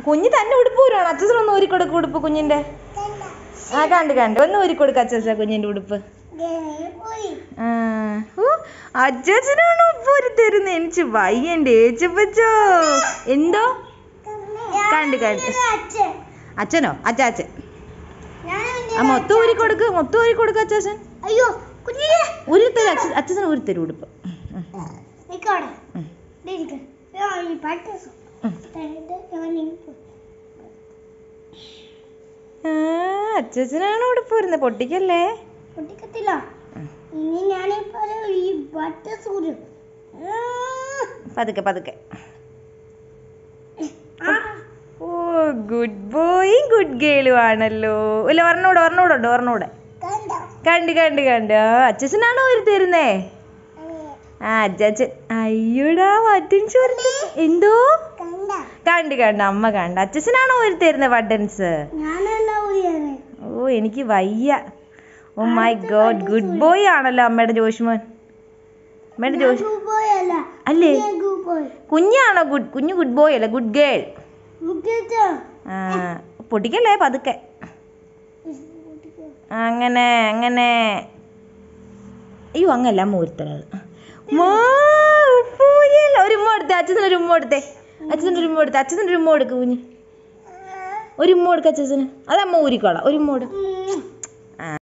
കുഞ്ഞ് തന്നെ ഉടുപ്പ് ഊരാണ് അച്ഛൻ ഒന്ന് ഊരിക്കൊടുക്ക് ഉടുപ്പ് കുഞ്ഞിന്റെ ആ കണ്ട് കണ്ട് ഒന്ന് ഊരിക്കൊടുക്ക അച്ഛാ കുഞ്ഞിന്റെ ഉടുപ്പ് ആ ഓ അച്ചാച്ചനാണ് ഉപ്പ് ഊരി തരുന്നത് എനിക്ക് വയ്യന്റെ ഏച്ചപ്പച്ചോ എന്തോ കണ്ട് കണ്ട് അച്ഛനോ അച്ചാച്ചൻ ആ മൊത്തം ഊരി കൊടുക്ക് മൊത്തം ഊരി കൊടുക്ക അച്ചാച്ചൻ അയ്യോ കുഞ്ഞിയെ ഊരി തരും അച്ഛൻ അച്ഛൻ ഊരി തരും ഉടുപ്പ് ഉം, നിക്കവിടെ ഉം, ഇരിക്ക്. ഞാൻ ഈ പാട്ട് ഉം. തന്നിട്ട് ഞാൻ ഈ ആ അച്ചാച്ചനാണ് ഉടുപ്പ് വരുന്നത് പൊട്ടിക്കല്ലേ പൊട്ടിക്കത്തില്ല ഉം. ഇനി ഞാനിപ്പോ ഈ ബട്ട സൂര്യ പതുക്കെ പതുക്കെ ഓ ഗുഡ് ബോയും ഗുഡ് ഗേളും ആണല്ലോ ഇല്ല ഒരെണ്ണൂടെ ഒരെണ്ണൂടെ ഉണ്ട് ഒരെണ്ണൂടെ കണ്ട് കണ്ട് കണ്ട് ആ അച്ഛനാണോ ഒരു തരുന്നേ ആ അച്ചാച്ചൻ അയ്യോടാ വട്ടൻ ചോർത്ത് എന്തോ കണ്ട കണ്ട് കണ്ട് അമ്മ കണ്ട് അച്ഛനാണോ ഒരു തരുന്നത് വട്ടൻസ് ഞാനല്ല ഊരിയത് ഓ എനിക്ക് വയ്യ oh my god good boy ആണല്ലോ അമ്മയുടെ ജോഷ്മോൻ അമ്മയുടെ ജോഷ് പോയല്ല അല്ലേ പോയി കുഞ്ഞാണോ ഗുഡ് കുഞ്ഞു ഗുഡ് ബോയ് അല്ല ഗുഡ് ഗേൾ മുക്കിച്ചോ ആ പൊട്ടിക്കല്ലേ പതുക്കെ അങ്ങനെ അങ്ങനെ അയ്യോ അങ്ങല്ല അമ്മ ഊരിത്തരത് ഒരു ഉമ്മ എടുത്തേ അച്ഛന് ഒരു ഉമ്മ എടുത്തേ അച്ഛൻ്റെ ഒരു ഉമ്മ എടുത്തേ അച്ഛൻ്റെ ഒരു ഉമ്മ എടുക്ക് കുഞ്ഞ് ഒരു ഉമ്മ കൊടുക്ക അച്ഛന് അത് അമ്മ ഊരിക്കോളാം ഒരു ഉമ്മ കൊടു ഉം